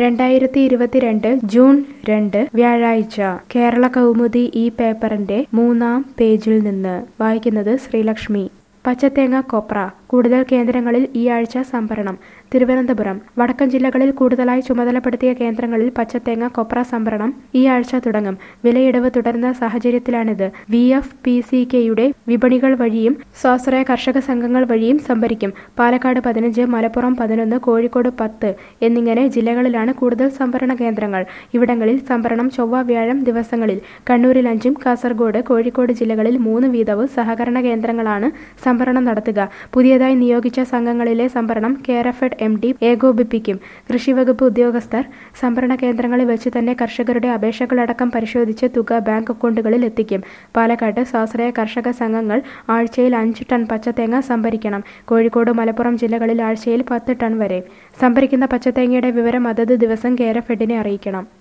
രണ്ടായിരത്തി ഇരുപത്തിരണ്ട് ജൂൺ രണ്ട് വ്യാഴാഴ്ച കേരള കൗമുദി ഈ പേപ്പറിന്റെ മൂന്നാം പേജിൽ നിന്ന് വായിക്കുന്നത് ശ്രീലക്ഷ്മി പച്ചത്തേങ്ങ കൊപ്ര കൂടുതൽ കേന്ദ്രങ്ങളിൽ ഈ ആഴ്ച സംഭരണം തിരുവനന്തപുരം വടക്കൻ ജില്ലകളിൽ കൂടുതലായി ചുമതലപ്പെടുത്തിയ കേന്ദ്രങ്ങളിൽ പച്ചത്തേങ്ങ കൊപ്ര സംഭരണം ഈ ആഴ്ച തുടങ്ങും വിലയിടിവ് തുടരുന്ന സാഹചര്യത്തിലാണിത് വി എഫ് പി സി കെയുടെ വിപണികൾ വഴിയും സ്വാശ്രയ കർഷക സംഘങ്ങൾ വഴിയും സംഭരിക്കും പാലക്കാട് പതിനഞ്ച് മലപ്പുറം പതിനൊന്ന് കോഴിക്കോട് പത്ത് എന്നിങ്ങനെ ജില്ലകളിലാണ് കൂടുതൽ സംഭരണ കേന്ദ്രങ്ങൾ ഇവിടങ്ങളിൽ സംഭരണം ചൊവ്വ വ്യാഴം ദിവസങ്ങളിൽ കണ്ണൂരിൽ അഞ്ചും കാസർഗോഡ് കോഴിക്കോട് ജില്ലകളിൽ മൂന്ന് വീതവും സഹകരണ കേന്ദ്രങ്ങളാണ് സംഭരണം നടത്തുക പുതിയതായി നിയോഗിച്ച സംഘങ്ങളിലെ സംഭരണം കെയർഎഫെഡ് എം ഡി ഏകോപിപ്പിക്കും കൃഷിവകുപ്പ് ഉദ്യോഗസ്ഥർ സംഭരണ കേന്ദ്രങ്ങളിൽ വെച്ച് തന്നെ കർഷകരുടെ അപേക്ഷകളടക്കം പരിശോധിച്ച് തുക ബാങ്ക് അക്കൗണ്ടുകളിൽ എത്തിക്കും പാലക്കാട്ട് സ്വാശ്രയ കർഷക സംഘങ്ങൾ ആഴ്ചയിൽ അഞ്ച് ടൺ പച്ചത്തേങ്ങ സംഭരിക്കണം കോഴിക്കോട് മലപ്പുറം ജില്ലകളിൽ ആഴ്ചയിൽ പത്ത് ടൺ വരെ സംഭരിക്കുന്ന പച്ചത്തേങ്ങയുടെ വിവരം അതത് ദിവസം കെയർഎഫെഡിനെ അറിയിക്കണം